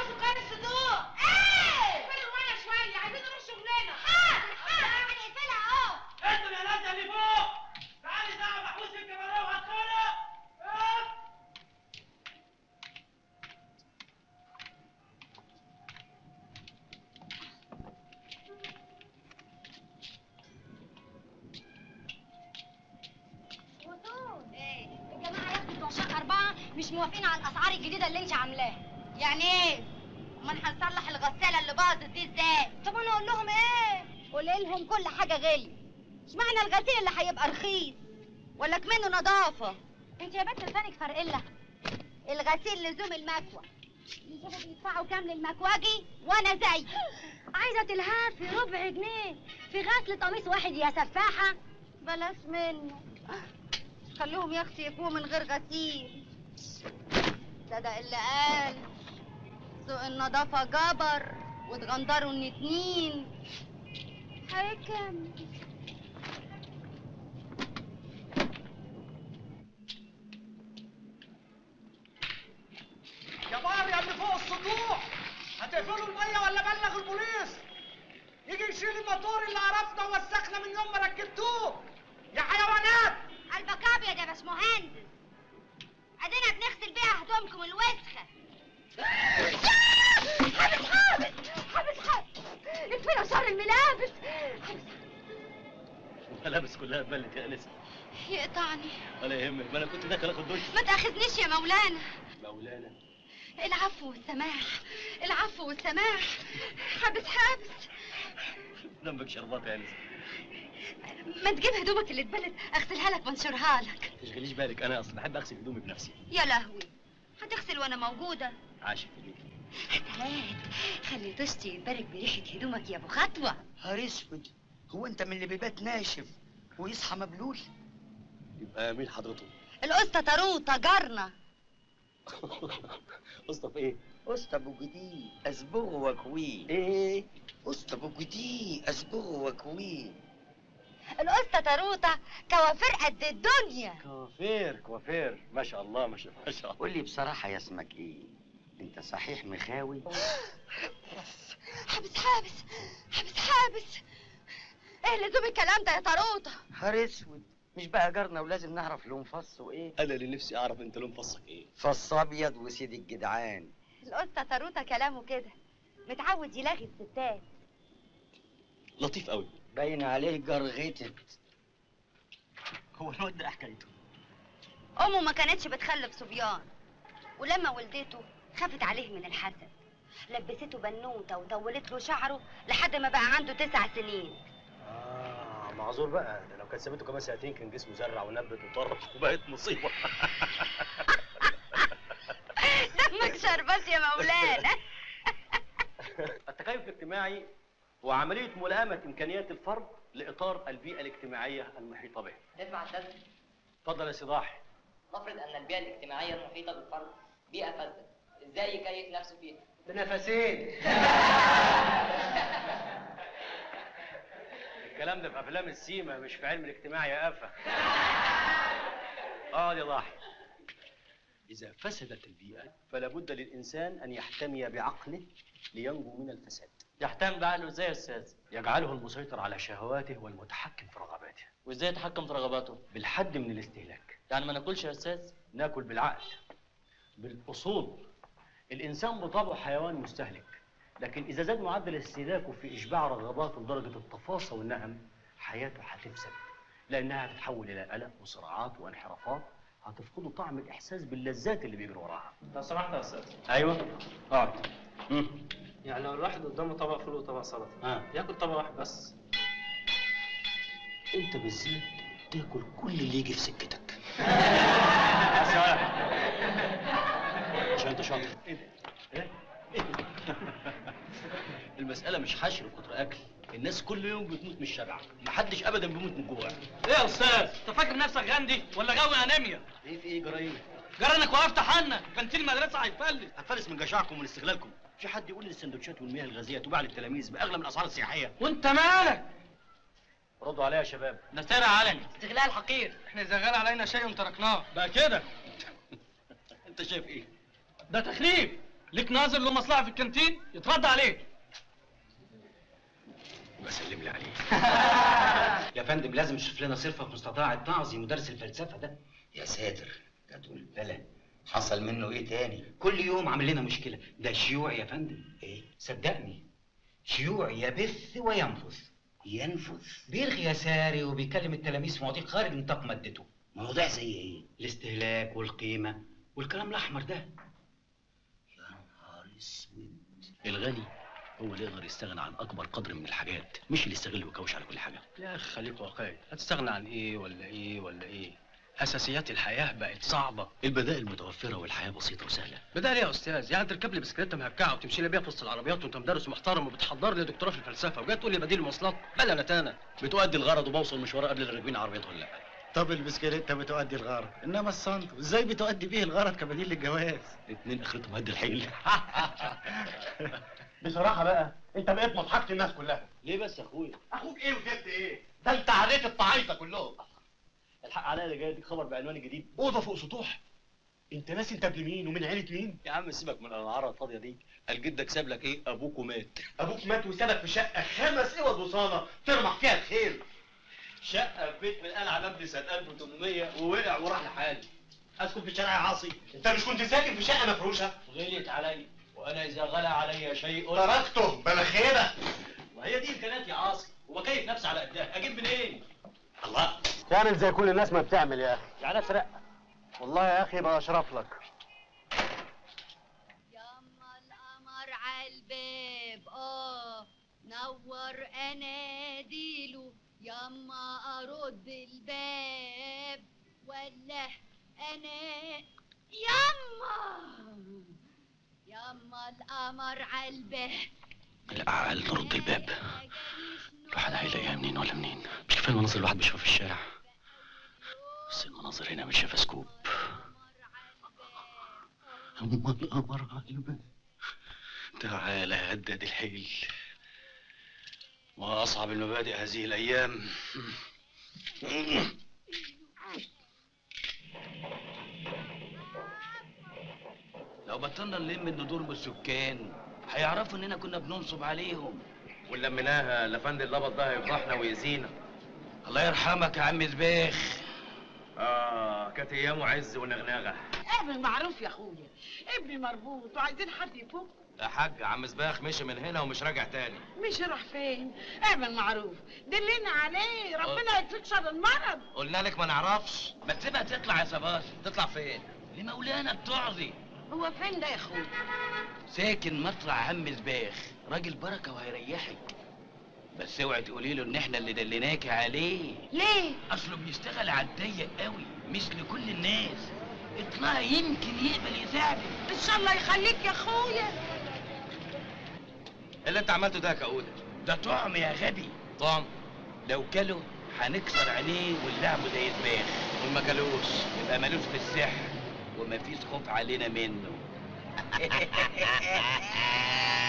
سكان الصدوق ايه اقفلوا الميه شويه عايزين نروح شغلنا حاضر حاضر هنقفلها اهو انتوا يا ناس اللي فوق تعالي ساعة محبوس في الكاميرا وهتطلع وصول ايه الجماعه يا اختي بتوع شهر اربعه مش موافقين على الاسعار الجديده اللي انت عاملاها يعني ايه امال هنصلح الغساله اللي باظت دي ازاي طب انا اقول لهم ايه قولي لهم كل حاجه غاليه اشمعنى الغسيل اللي هيبقى رخيص ولا كمنه نظافه انت يا بنت لسانك فرقله الغسيل لزوم المكوى يجيبوا بيدفعوا كام للمكواجي وانا زي عايزه تلهفي ربع جنيه في غسل قميص واحد يا سفاحه بلاش منه خليهم يا اختي يكونوا من غير غسيل صدق اللي قال سوق النظافة جبر وتغندروا الاتنين حكم يا بار يا اللي فوق السطوح هتقفلوا المية ولا بلغ البوليس يجي يشيل الموتور اللي عرفنا ووسخنا من يوم ما ركبتوه يا حيوانات قلبك ابيض يا باشمهندس ادينا بنغسل بيها هدومكم الوسخه حابس حابس حابس حابس اكفينا شر الملابس الملابس كلها اتبلت يا انسه يقطعني ولا يهمك ما انا كنت داخل اخد دش ما تاخذنيش يا مولانا مولانا العفو والسماح العفو والسماح حابس حابس ذنبك شربات يا انسه ما تجيب هدومك اللي اتبلت اغسلها لك وانشرها لك ما تشغليش بالك انا اصلا بحب اغسل هدومي بنفسي يا لهوي هتغسل وانا موجوده عاشق في بيتي هات خلي طشتي يتبارك بريحه هدومك يا ابو خطوه نهار اسود هو انت من اللي بيبات ناشف ويصحى مبلول يبقى مين حضرته القسطه طاروطه جارنا قصده في ايه اسطى ابو جدي اصبغه واكويه ايه اسطى ابو جدي اصبغه واكويه القسطه طاروطه كوافير قد الدنيا كوافير كوافير ما شاء الله ما شاء ما شاء الله قول لي بصراحه يا اسمك ايه انت صحيح مخاوي حابس حابس حابس حابس ايه لزوم الكلام ده يا طاروطه نهار اسود مش بقى جارنا ولازم نعرف لون فص وايه انا اللي نفسي اعرف انت لون فصك ايه فص ابيض وسيد الجدعان القسطه طاروطه كلامه كده متعود يلاغي الستات لطيف قوي باين عليه جرغتت هو الواد ده حكايته امه ما كانتش بتخلف صبيان ولما ولدته خافت عليه من الحسد لبسته بنوته وطولت له شعره لحد ما بقى عنده تسع سنين اه معذور بقى ده لو كانت سابته كمان سنتين كان جسمه زرع ونبت وطرش وبقت مصيبه دمك شربات يا مولانا التكيف الاجتماعي هو عمليه ملائمه امكانيات الفرد لاطار البيئه الاجتماعيه المحيطه به دفع الدرس اتفضل يا صداح نفرض ان البيئه الاجتماعيه المحيطه بالفرد بيئه فاسده ازاي يكيف نفسه فيها بنفسين الكلام ده في افلام السيما مش في علم الاجتماع يا قفا اه يا ضاحي اذا فسدت البيئه فلا بد للانسان ان يحتمي بعقله لينجو من الفساد يحتم بعقله ازاي يا استاذ يجعله المسيطر على شهواته والمتحكم في رغباته وازاي يتحكم في رغباته بالحد من الاستهلاك يعني ما ناكلش يا استاذ ناكل بالعقل بالاصول الانسان بطبعه حيوان مستهلك لكن اذا زاد معدل استهلاكه في اشباع رغباته لدرجه التفاصيل والنهم حياته هتفسد لانها هتتحول الى قلق وصراعات وانحرافات هتفقده طعم الاحساس باللذات اللي بيجري وراها لو سمحت يا استاذ ايوه اقعد مم. يعني لو الواحد قدامه طبق فول وطبق سلطه اه ياكل طبق واحد بس انت بالذات تاكل كل اللي يجي في سكتك عشان انت شاطر ايه ده؟ ايه؟ إيه؟ المسألة مش حشر وكتر أكل الناس كل يوم بتموت من الشبع محدش أبدا بيموت من الجوع ايه يا استاذ انت فاكر نفسك غندي ولا غاوي انيميا ايه في ايه جرايم جرى انك وقفت حنا كانتين المدرسه هيفلس هتفلس من جشعكم ومن استغلالكم في حد يقول لي السندوتشات والمياه الغازية تباع للتلاميذ بأغلى من الأسعار السياحية وانت مالك ردوا عليا يا شباب ده سرقه علني استغلال حقير احنا اذا غال علينا شيء تركناه بقى كده انت شايف ايه ده تخريب ليك ناظر له مصلحه في الكانتين يترد عليه بسلم لي عليه يا فندم لازم تشوف لنا صرفه مستطاع التعظي مدرس الفلسفه ده يا ساتر ده تقول بلا حصل منه ايه تاني كل يوم عامل لنا مشكله ده شيوعي يا فندم ايه صدقني شيوعي يبث وينفذ ينفذ بيرغي يساري وبيكلم التلاميذ في مواضيع خارج نطاق مادته مواضيع زي ايه الاستهلاك والقيمه والكلام الاحمر ده يا نهار اسود الغني هو اللي يقدر يستغنى عن اكبر قدر من الحاجات مش اللي يستغل ويكوش على كل حاجه يا اخي خليك واقعي هتستغنى عن ايه ولا ايه ولا ايه اساسيات الحياه بقت صعبه البدائل متوفره والحياه بسيطه وسهله بدال يا استاذ يعني تركب لي بسكليته مهكعه وتمشي لي بيها في وسط العربيات وانت مدرس محترم وبتحضر لي دكتوراه في الفلسفه وجاي تقول لي بديل المواصلات بلا نتانه بتؤدي الغرض وبوصل مشوار قبل اللي راكبين عربيات ولا لا طب البسكليتة بتؤدي الغرض انما الصندوق ازاي بتؤدي بيه الغرض كبديل للجواز اتنين اخرتهم هد الحيل بصراحة بقى انت بقيت مضحكة الناس كلها ليه بس يا اخويا اخوك ايه وجبت ايه ده انت عليك الطعايطة كلهم الحق عليا اللي جاي اديك خبر بعنوان جديد اوضة فوق سطوح انت ناسي انت ابن مين ومن عيلة مين يا عم سيبك من الانعاره الفاضيه دي قال جدك ساب لك ايه ابوك ومات ابوك مات وسابك في شقة خمس اوض وصالة ترمح فيها الخير شقه في بيت من قلعه مبني سنه 1800 ووقع وراح لحاله اسكن في شارع عاصي انت مش كنت ساكن في شقة مفروشة غليت علي وانا اذا غلى علي شيء تركته بلا خيبة وهي دي امكانيات يا عاصي وبكيف نفسي على قدها اجيب منين الله تعمل زي كل الناس ما بتعمل يا اخي يعني اسرق والله يا اخي بقى اشرف لك يما القمر عالباب اه نور اناديله يما ارد الباب ولا انا يما يما القمر عالباب الاقل نرد الباب الواحد هيلاقيها منين ولا منين مش كفايه المناظر الواحد بيشوفها في الشارع بس المناظر هنا مش شايفها سكوب أما القمر على الباب تعالى يا هداد الحيل ما أصعب المبادئ هذه الأيام لو بطلنا نلم الندور من السكان هيعرفوا اننا كنا بننصب عليهم ولميناها لفند اللبط ده هيفضحنا ويأذينا الله يرحمك يا عم زبيخ اه كانت ايامه عز ونغنغه اعمل معروف يا اخويا ابني مربوط وعايزين حد يفك يا حاج عم سباخ مشي من هنا ومش راجع تاني مش راح فين اعمل معروف دلنا عليه ربنا يكفيك شر المرض قلنا لك ما نعرفش ما تسيبها تطلع يا صباش تطلع فين لمولانا التعظي هو فين ده يا اخويا ساكن مطلع عم زباخ راجل بركه وهيريحك بس اوعي تقولي له ان احنا اللي دليناكي عليه ليه اصله بيشتغل على الضيق قوي مش لكل الناس اطلعي يمكن يقبل يساعدك ان شاء الله يخليك يا اخويا اللي انت عملته ده يا كؤوده ده طعم يا غبي طعم لو كله هنكسر عينيه ونلعبه زي الباخ وما كلوش يبقى ملوش في السحر ومفيش خوف علينا منه